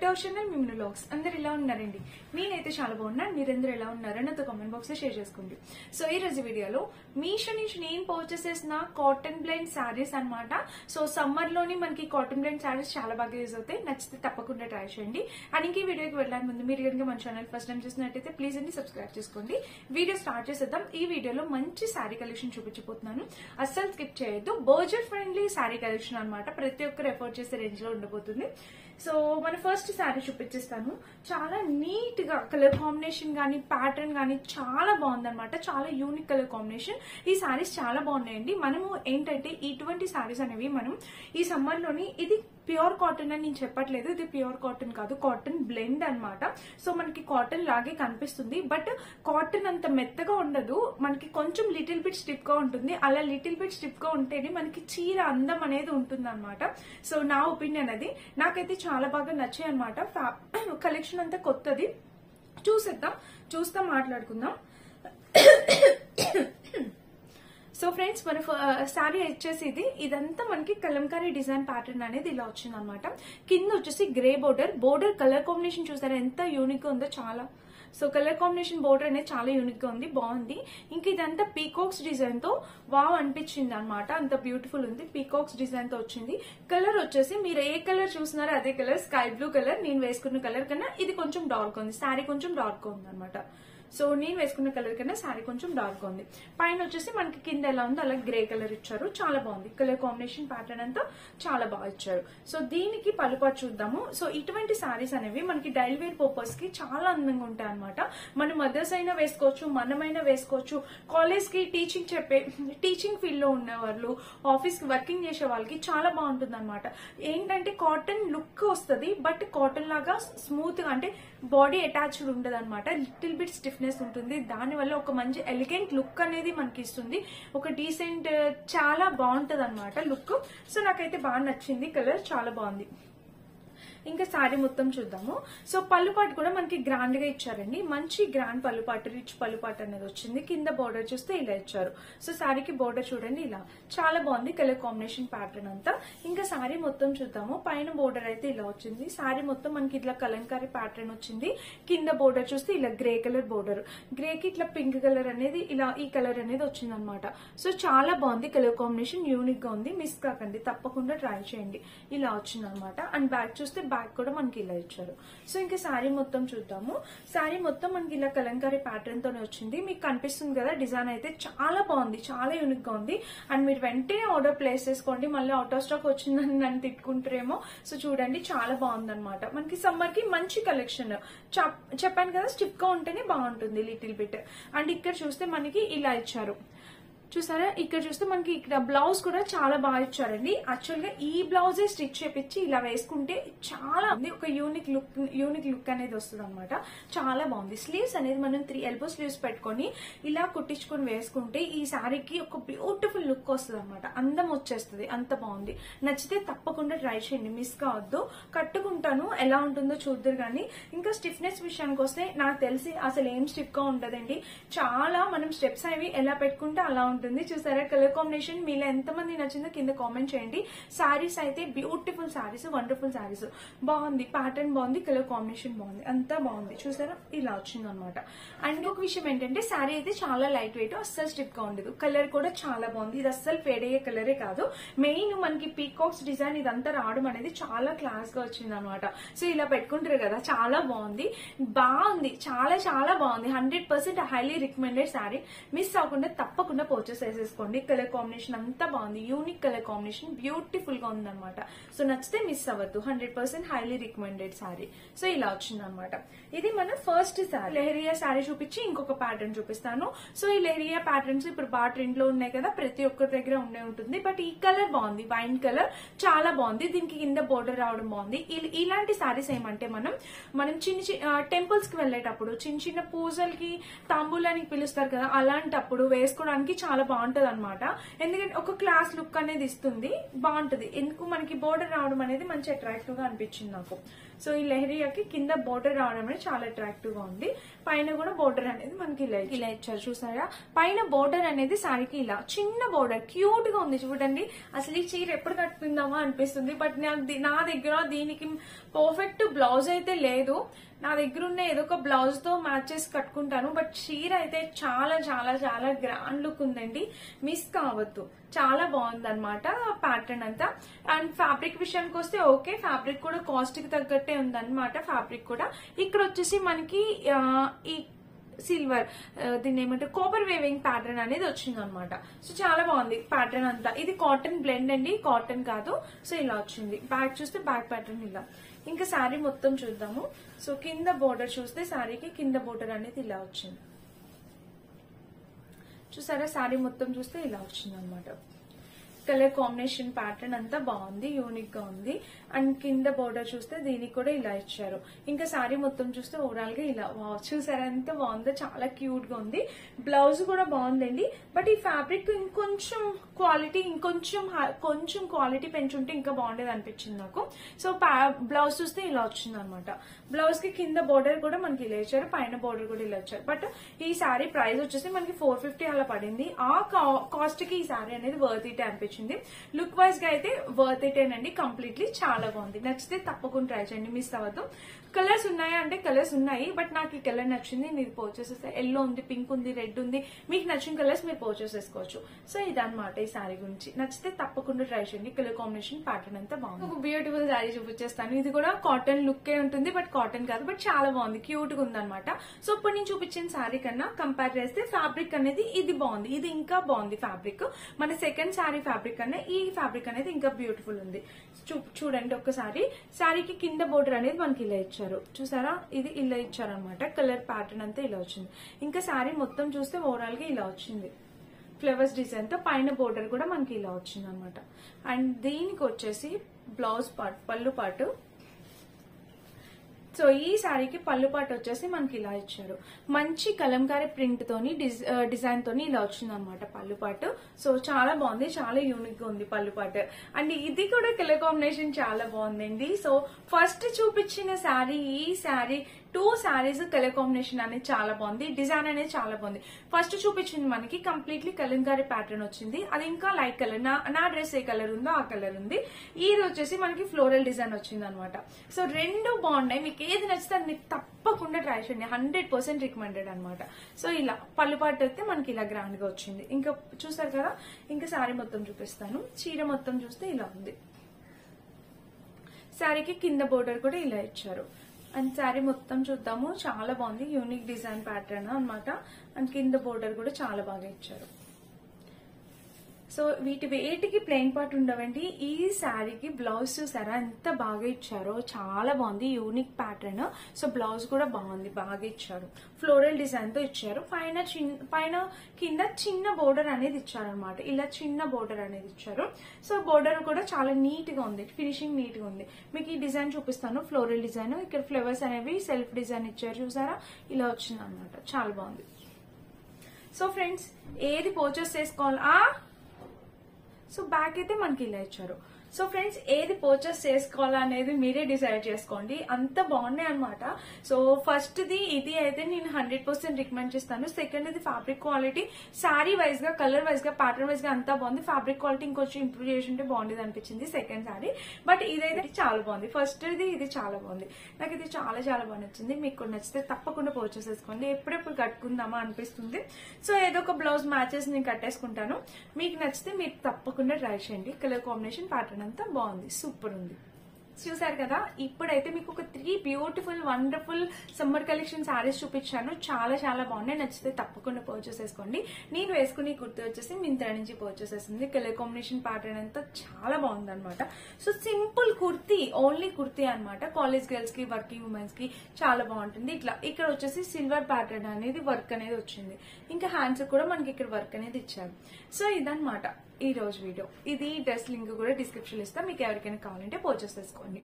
channel మిమ్మల్ని vlogs అందరు ఎలా ఉన్నారండి నేనైతే చాలా బాగున్నాను మీరందరూ ఎలా ఉన్నారో నాతో కామెంట్ బాక్స్ లో షేర్ చేసుకోండి సో ఈ రోజు వీడియోలో మీషో నుంచి నేను పర్చేస్ చేసిన కాటన్ బ్లెండ్ శారీస్ అన్నమాట సో సమ్మర్ లోని మనకి కాటన్ బ్లెండ్ శారీస్ చాలా బాగా యూజ్ అవుతాయి నచ్చితే తప్పకుండా ట్రై చేయండి అండ్ ఇంక ఈ వీడియోకి వెళ్ళడానికి ముందు మీరు కనుక మన ఛానల్ ఫస్ట్ టైం చూసినట్టయితే ప్లీజ్ అండి సబ్స్క్రైబ్ చేసుకోండి వీడియో స్టార్ట్ చేసేద్దాం ఈ వీడియోలో మంచి శారీ కలెక్షన్ చూపించబోతున్నాను అస్సలు స్కిప్ చేయొద్దు బడ్జెట్ ఫ్రెండ్లీ శారీ కలెక్షన్ అన్నమాట ప్రతి ఒక్కరు ఎఫోర్డ్ చేసే రేంజ్ లో ఉండబోతుంది సో మన ఫస్ట్ శారీ చూపించేస్తాను చాలా నీట్ గా కలర్ కాంబినేషన్ గానీ ప్యాటర్న్ గానీ చాలా బాగుందన్నమాట చాలా యూనిక్ కలర్ కాంబినేషన్ ఈ శారీస్ చాలా బాగున్నాయండి మనము ఏంటంటే ఇటువంటి శారీస్ అనేవి మనం ఈ సమ్మర్ లోని ఇది ప్యూర్ కాటన్ అని నేను చెప్పట్లేదు ఇది ప్యూర్ కాటన్ కాదు కాటన్ బ్లెండ్ అన్నమాట సో మనకి కాటన్ లాగే కనిపిస్తుంది బట్ కాటన్ అంత మెత్తగా ఉండదు మనకి కొంచెం లిటిల్ బిట్ స్టిప్ గా ఉంటుంది అలా లిటిల్ బిట్ స్టిప్ గా ఉంటేనే మనకి చీర అందం అనేది ఉంటుంది అనమాట సో నా ఒపీనియన్ అది నాకైతే చాలా బాగా నచ్చాయి అనమాట కలెక్షన్ అంతా కొత్తది చూసేద్దాం చూస్తాం మాట్లాడుకుందాం సో ఫ్రెండ్స్ మన శారీ వచ్చేసి ఇది ఇదంతా మనకి కలంకారీ డిజైన్ ప్యాటర్న్ అనేది ఇలా వచ్చింది అనమాట కింద వచ్చేసి grey border border colour combination చూసారా ఎంత యూనిక్ ఉందో చాలా సో కలర్ కాంబినేషన్ బోర్డర్ అనేది చాలా యూనిక్ గా ఉంది బాగుంది ఇంకా ఇదంతా పీకాక్స్ డిజైన్ తో వావ్ అనిపించింది అనమాట అంత బ్యూటిఫుల్ ఉంది పీకాక్స్ డిజైన్ తో వచ్చింది కలర్ వచ్చేసి మీరు ఏ కలర్ చూస్తున్నారో అదే కలర్ స్కై బ్లూ కలర్ నేను వేసుకున్న కలర్ కన్నా ఇది కొంచెం డార్క్ ఉంది శారీ కొంచెం డార్క్ ఉంది అనమాట సో నేను వేసుకున్న కలర్ కన్నా శారీ కొంచెం డార్క్ ఉంది పైన వచ్చేసి మనకి కింద ఎలా ఉందో అలా గ్రే కలర్ ఇచ్చారు చాలా బాగుంది కలర్ కాంబినేషన్ ప్యాటర్న్ అంతా చాలా బాగా ఇచ్చారు సో దీనికి పలుపాటు చూద్దాము సో ఇటువంటి శారీస్ అనేవి మనకి డైలీ వేర్ పర్పస్ కి చాలా అందంగా ఉంటాయి అనమాట మన మదర్స్ అయినా వేసుకోవచ్చు మనమైనా వేసుకోవచ్చు కాలేజ్ కి టీచింగ్ చెప్పే టీచింగ్ ఫీల్డ్ లో ఉన్న వాళ్ళు ఆఫీస్ కి వర్కింగ్ చేసే వాళ్ళకి చాలా బాగుంటుంది అనమాట ఏంటంటే కాటన్ లుక్ వస్తుంది బట్ కాటన్ లాగా స్మూత్ గా అంటే బాడీ అటాచ్డ్ ఉండదు అనమాట లిటిల్ బిట్ స్టిఫ్నెస్ ఉంటుంది దానివల్ల ఒక మంచి ఎలిగెంట్ లుక్ అనేది మనకి ఇస్తుంది ఒక డీసెంట్ చాలా బాగుంటది అనమాట లుక్ సో నాకైతే బాగా నచ్చింది కలర్ చాలా బాగుంది ఇంకా శారీ మొత్తం చూద్దాము సో పళ్ళుపాటు కూడా మనకి గ్రాండ్ గా ఇచ్చారండి మంచి గ్రాండ్ పళ్ళుపాటు రిచ్ పళ్ళుపాటు అనేది వచ్చింది కింద బోర్డర్ చూస్తే ఇలా ఇచ్చారు సో శారీకి బోర్డర్ చూడండి ఇలా చాలా బాగుంది కలర్ కాంబినేషన్ ప్యాటర్న్ అంతా ఇంకా శారీ మొత్తం చూద్దాము పైన బోర్డర్ అయితే ఇలా వచ్చింది శారీ మొత్తం మనకి ఇట్లా కలంకారీ ప్యాటర్న్ వచ్చింది కింద బోర్డర్ చూస్తే ఇలా గ్రే కలర్ బోర్డర్ గ్రేకి ఇట్లా పింక్ కలర్ అనేది ఇలా ఈ కలర్ అనేది వచ్చింది అనమాట సో చాలా బాగుంది కలర్ కాంబినేషన్ యూనిక్ గా ఉంది మిస్ కాకండి తప్పకుండా ట్రై చేయండి ఇలా వచ్చింది అనమాట అండ్ బ్యాక్ చూస్తే బ్యాక్ కూడా మనకి ఇలా ఇచ్చారు సో ఇంకా శారీ మొత్తం చూద్దాము శారీ మొత్తం మనకి ఇలా కలంకారీ ప్యాటర్న్ తోనే వచ్చింది మీకు కనిపిస్తుంది కదా డిజైన్ అయితే చాలా బాగుంది చాలా యూనిక్ గా ఉంది అండ్ మీరు వెంటనే ఆర్డర్ ప్లేస్ చేసుకోండి మళ్ళీ అవుట్ ఆఫ్ స్టాక్ వచ్చిందని నన్ను తిట్టుకుంటారేమో సో చూడండి చాలా బాగుంది అనమాట మనకి సమ్మర్ కి మంచి కలెక్షన్ చెప్పాను కదా స్టిప్ గా ఉంటేనే బాగుంటుంది లిటిల్ బిట్ అండ్ ఇక్కడ చూస్తే మనకి ఇలా ఇచ్చారు చూసారా ఇక్కడ చూస్తే మనకి ఇక్కడ బ్లౌజ్ కూడా చాలా బాగా ఇచ్చారండి యాక్చువల్ గా ఈ బ్లౌజే స్టిచ్ చేపించి ఇలా వేసుకుంటే చాలా ఉంది ఒక యూనిక్ లుక్ యూనిక్ లుక్ అనేది వస్తుంది అనమాట చాలా బాగుంది స్లీవ్స్ అనేది మనం త్రీ ఎల్బో స్లీవ్స్ పెట్టుకొని ఇలా కుట్టించుకొని వేసుకుంటే ఈ శారీకి ఒక బ్యూటిఫుల్ లుక్ వస్తుంది అనమాట అందం వచ్చేస్తుంది అంత బాగుంది నచ్చితే తప్పకుండా ట్రై చేయండి మిస్ కావద్దు కట్టుకుంటాను ఎలా ఉంటుందో చూద్దరు కానీ ఇంకా స్టిఫ్నెస్ విషయానికి వస్తే నాకు తెలిసి అసలు ఏం స్టిఫ్ గా ఉంటదండి చాలా మనం స్టెప్స్ అనేవి ఎలా పెట్టుకుంటే అలా ఉంటుంది చూసారా కలర్ కాంబినేషన్ మీలో ఎంతమంది నచ్చిందో కింద కామెంట్ చేయండి శారీస్ అయితే బ్యూటిఫుల్ శారీస్ వండర్ఫుల్ శారీస్ బాగుంది ప్యాటర్న్ బాగుంది కలర్ కాంబినేషన్ బాగుంది అంతా బాగుంది చూసారా ఇలా వచ్చింది అనమాట అండ్ ఒక విషయం ఏంటంటే శారీ అయితే చాలా లైట్ వెయిట్ అస్సలు స్టిప్ గా ఉండదు కలర్ కూడా చాలా బాగుంది ఇది అస్సలు ఫేడ్ అయ్యే కలరే కాదు మెయిన్ మనకి పీకాక్స్ డిజైన్ ఇదంతా రావడం అనేది చాలా క్లాస్ గా వచ్చింది అనమాట సో ఇలా పెట్టుకుంటారు కదా చాలా బాగుంది బాగుంది చాలా చాలా బాగుంది hundred percent highly recommended sari miss అవ్వకుండా తప్పకుండా పర్చేస్ చేసేసుకోండి కలర్ కాంబినేషన్ అంతా బాగుంది యూనిక్ కలర్ కాంబినేషన్ బ్యూటిఫుల్ గా ఉందన్నమాట సో నచ్చితే మిస్ అవ్వద్దు hundred percent highly recommended sari so ఇలా వచ్చింది అనమాట ఇది మన ఫస్ట్ శారీ లెహరియా శారీ చూపించి ఇంకొక ప్యాటర్న్ చూపిస్తాను సో ఈ లెహరియా ప్యాటర్న్స్ ఇప్పుడు బాగా ట్రెండ్ లో ఉన్నాయి కదా ప్రతి ఒక్కరి దగ్గర ఉండే ఉంటుంది బట్ ఈ కలర్ బాగుంది వైన్ కలర్ చాలా బాగుంది దీనికి కింద బోర్డర్ రావడం బాగుంది ఇల్- ఇలాంటి శారీస్ ఏమంటే మనం మనం చిన్న చిన్న టెంపుల్స్ కి వెళ్ళేటప్పుడు చిన్న చిన్న పూజలకి తాంబూలానికి పిలుస్తారు కదా అలాంటప్పుడు వేసుకోవడానికి చాలా బాగుంటది అనమాట ఎందుకంటే ఒక క్లాస్ లుక్ అనేది ఇస్తుంది బాగుంటది ఎందుకు మనకి బోర్డర్ రావడం అనేది మంచి అట్రాక్టివ్ గా అనిపించింది నాకు సో ఈ లెహరియాకి కింద బోర్డర్ రావడం అనేది చాలా అట్రాక్టివ్ గా ఉంది పైన కూడా బోర్డర్ అనేది మనకి ఇలా ఇలా ఇచ్చారు చూసారా పైన బోర్డర్ అనేది సారీకి ఇలా చిన్న బోర్డర్ క్యూట్ గా ఉంది చూడండి అసలు ఈ చీర ఎప్పుడు కట్టుకుందామా అనిపిస్తుంది బట్ నాకు ది- నా దగ్గర దీనికి పర్ఫెక్ట్ బ్లౌజ్ అయితే లేదు నా దగ్గర ఉన్న ఏదో ఒక బ్లౌజ్ తో మ్యాచ్ చేసి కట్టుకుంటాను బట్ చీర అయితే చాలా చాలా చాలా గ్రాండ్ లుక్ ఉందండి మిస్ కావద్దు చాలా బాగుంది అనమాట ప్యాటర్న్ అంతా అండ్ ఫ్యాబ్రిక్ విషయానికి వస్తే ఓకే ఫ్యాబ్రిక్ కూడా కాస్ట్ కి తగ్గట్టే ఉందన్నమాట ఫ్యాబ్రిక్ కూడా ఇక్కడ వచ్చేసి మనకి ఆ, ఈ సిల్వర్ దీన్ని ఏమంటారు కోపర్ వేవింగ్ ప్యాటర్న్ అనేది వచ్చింది అనమాట సో చాలా బాగుంది ప్యాటర్న్ అంతా ఇది కాటన్ బ్లెండ్ అండి కాటన్ కాదు సో ఇలా వచ్చింది బ్యాక్ చూస్తే బ్యాక్ ప్యాటర్న్ ఇలా ఇంకా శారీ మొత్తం చూద్దాము సో కింద బోర్డర్ చూస్తే శారీకి కింద బోర్డర్ అనేది ఇలా వచ్చింది చూసారా శారీ మొత్తం చూస్తే ఇలా వచ్చింది అనమాట కలర్ కాంబినేషన్ ప్యాటర్న్ అంతా బాగుంది యూనిక్ గా ఉంది అండ్ కింద బోర్డర్ చూస్తే దీనికి కూడా ఇలా ఇచ్చారు ఇంకా శారీ మొత్తం చూస్తే ఓవరాల్ గా ఇలా వావ్ చూసారా ఎంత బాగుందో చాలా క్యూట్ గా ఉంది బ్లౌజ్ కూడా బాగుందండి బట్ ఈ ఫ్యాబ్రిక్ ఇంకొంచెం క్వాలిటీ ఇంకొంచెం హై- కొంచెం క్వాలిటీ పెంచుంటే ఇంకా బాగుండేది అనిపించింది నాకు సో బ్లౌజ్ చూస్తే ఇలా వచ్చింది అనమాట బ్లౌజ్ కి కింద బోర్డర్ కూడా మనకి ఇలా ఇచ్చారు పైన బోర్డర్ కూడా ఇలా ఇచ్చారు బట్ ఈ శారీ ప్రైస్ వచ్చేసి మనకి ఫోర్ ఫిఫ్టీ అలా పడింది ఆ కాస్ట్ కి ఈ శారీ అనేది వర్త్ ఇట్ అనిపించింది లుక్ వైజ్ గా అయితే వర్త్ ఇట్ అండి కంప్లీట్లీ చాలా బాగుంది నచ్చితే తప్పకుండా ట్రై చేయండి మిస్ అవ్వద్దు కలర్స్ ఉన్నాయా అంటే కలర్స్ ఉన్నాయి బట్ నాకు ఈ కలర్ నచ్చింది మీరు పర్చేస్ చేస్తే ఎల్లో ఉంది పింక్ ఉంది రెడ్ ఉంది మీకు నచ్చిన కలర్స్ మీరు పర్చేస్ చేసుకోవచ్చు సో ఇదన్నమాట ఈ శారీ గురించి నచ్చితే తప్పకుండా ట్రై చేయండి కలర్ కాంబినేషన్ ప్యాటర్న్ అంతా బాగుంది ఒక బ్యూటిఫుల్ శారీ చూపించేస్తాను ఇది కూడా కాటన్ లుక్ ఏ ఉంటుంది బట్ కాటన్ కాదు బట్ చాలా బాగుంది క్యూట్ గా ఉందన్నమాట సో ఇప్పుడు నేను చూపించిన శారీ కన్నా కంపేర్ చేస్తే ఫ్యాబ్రిక్ అనేది ఇది బాగుంది ఇది ఇంకా బాగుంది ఫ్యాబ్రిక్ మన సెకండ్ శారీ ఫ్యాబ్రిక్ కన్నా ఈ ఫ్యాబ్రిక్ అనేది ఇంకా బ్యూటిఫుల్ ఉంది చూ- చూడండి ఒక్కసారి శారీకి కింద బోర్డర్ అనేది మనకి ఇలా ఇచ్చారు చూసారా ఇది ఇలా ఇచ్చారు అనమాట కలర్ ప్యాటర్న్ అంతా ఇలా వచ్చింది ఇంకా శారీ మొత్తం చూస్తే ఓవరాల్ గా ఇలా వచ్చింది ఫ్లవర్స్ డిజైన్ తో పైన బోర్డర్ కూడా మనకి ఇలా వచ్చింది అనమాట అండ్ దీనికి వచ్చేసి బ్లౌజ్ పార్ట్ పళ్ళు పాటు సో ఈ శారీకి పళ్ళు పాటు వచ్చేసి మనకి ఇలా ఇచ్చారు మంచి కలంకారీ ప్రింట్ తోని డిజ్- ఆ, డిజైన్ తోని ఇలా వచ్చింది అనమాట పళ్ళు పాటు సో చాలా బాగుంది చాలా యూనిక్ గా ఉంది పళ్ళు పాటు అండ్ ఇది కూడా కలర్ కాంబినేషన్ చాలా బాగుందండి సో ఫస్ట్ చూపించిన శారీ ఈ sari two saris colour combination అనేది చాలా బాగుంది డిజైన్ అనేది చాలా బాగుంది ఫస్ట్ చూపించింది మనకి కంప్లీట్లీ కలంకారీ ప్యాటర్న్ వచ్చింది అది ఇంకా లైట్ కలర్ నా నా డ్రెస్ ఏ కలర్ ఉందో ఆ కలర్ ఉంది ఇది వచ్చేసి మనకి ఫ్లోరల్ డిజైన్ వచ్చింది అనమాట సో రెండు బాగున్నాయి మీకు ఏది నచ్చితే అది మీకు తప్పకుండా ట్రై చేయండి హండ్రెడ్ పర్సెంట్ రికమెండెడ్ అనమాట సో ఇలా పళ్ళు పాటు అయితే మనకి ఇలా గ్రాండ్ గా వచ్చింది ఇంకా చూసారు కదా ఇంకా శారీ మొత్తం చూపిస్తాను చీర మొత్తం చూస్తే ఇలా ఉంది శారీకి కింద బోర్డర్ కూడా ఇలా ఇచ్చారు అండ్ శారీ మొత్తం చూద్దాము చాలా బాగుంది యూనిక్ డిజైన్ ప్యాటర్న్ అన్నమాట అండ్ కింద బోర్డర్ కూడా చాలా బాగా ఇచ్చారు సో వీటి వేటికి ప్లెయిన్ పార్ట్ ఉండవండి ఈ శారీకి బ్లౌజ్ చూసారా ఎంత బాగా ఇచ్చారో చాలా బాగుంది యూనిక్ ప్యాటర్న్ సో బ్లౌజ్ కూడా బాగుంది బాగా ఇచ్చారు ఫ్లోరల్ డిజైన్ తో ఇచ్చారు పైన చిన్న పైన కింద చిన్న బోర్డర్ అనేది ఇచ్చారనమాట ఇలా చిన్న బోర్డర్ అనేది ఇచ్చారు సో బోర్డర్ కూడా చాలా నీట్ గా ఉంది ఫినిషింగ్ నీట్ గా ఉంది మీకు ఈ డిజైన్ చూపిస్తాను ఫ్లోరల్ డిజైన్ ఇక్కడ ఫ్లవర్స్ అనేవి సెల్ఫ్ డిజైన్ ఇచ్చారు చూసారా ఇలా వచ్చింది అనమాట చాలా బాగుంది సో ఫ్రెండ్స్ ఏది పర్చేస్ చేసుకోవాలా సో బ్యాక్ అయితే మనకి ఇలా ఇచ్చారు సో ఫ్రెండ్స్ ఏది పర్చేస్ చేసుకోవాలా అనేది మీరే డిసైడ్ చేసుకోండి అంత బాగున్నాయి అనమాట సో ఫస్ట్ ది ఇది అయితే నేను హండ్రెడ్ పర్సెంట్ రికమెండ్ చేస్తాను సెకండ్ ఇది ఫ్యాబ్రిక్ క్వాలిటీ శారీ వైజ్ గా కలర్ వైజ్ గా ప్యాటర్న్ వైజ్ గా అంతా బాగుంది ఫ్యాబ్రిక్ క్వాలిటీ ఇంకొంచెం ఇంప్రూవ్ చేసి ఉంటే బాగుండేది అనిపించింది సెకండ్ శారీ బట్ ఇదైతే చాలా బాగుంది ఫస్ట్ ఇది ఇది చాలా బాగుంది నాకు ఇది చాలా చాలా బాగా నచ్చింది మీకు కూడా నచ్చితే తప్పకుండా పర్చేస్ చేసుకోండి ఎప్పుడెప్పుడు కట్టుకుందామా అనిపిస్తుంది సో ఏదో ఒక బ్లౌజ్ మ్యాచెస్ నేను కట్టేసుకుంటాను మీకు నచ్చితే మీరు తప్పకుండా ట్రై చేయండి కలర్ కాంబినేషన్ ప్యాటర్న్ అంతా బాగుంది సూపర్ ఉంది చూసారు కదా ఇప్పుడైతే మీకు ఒక three beautiful wonderful summer collection saris చూపించాను చాలా చాలా బాగున్నాయి నచ్చితే తప్పకుండా పర్చేస్ చేసుకోండి నేను వేసుకుని కుర్తి వచ్చేసి మింత్రా నుంచి పర్చేస్ చేసింది కలర్ కాంబినేషన్ ప్యాటర్న్ అంతా చాలా బాగుంది అనమాట so simple kurti only kurti అన్నమాట కాలేజ్ గర్ల్స్ కి వర్కింగ్ ఉమెన్స్ కి చాలా బాగుంటుంది ఇట్లా ఇక్కడ వచ్చేసి సిల్వర్ ప్యాటర్న్ అనేది వర్క్ అనేది వచ్చింది ఇంకా హ్యాండ్స్ కూడా మనకి ఇక్కడ వర్క్ అనేది ఇచ్చారు సో ఇదన్నమాట ఈ రోజు వీడియో ఇది డ్రెస్ లింక్ కూడా డిస్క్రిప్షన్ ఇస్తా మీకు ఎవరికైనా కావాలంటే పర్చేస్ చేసుకోండి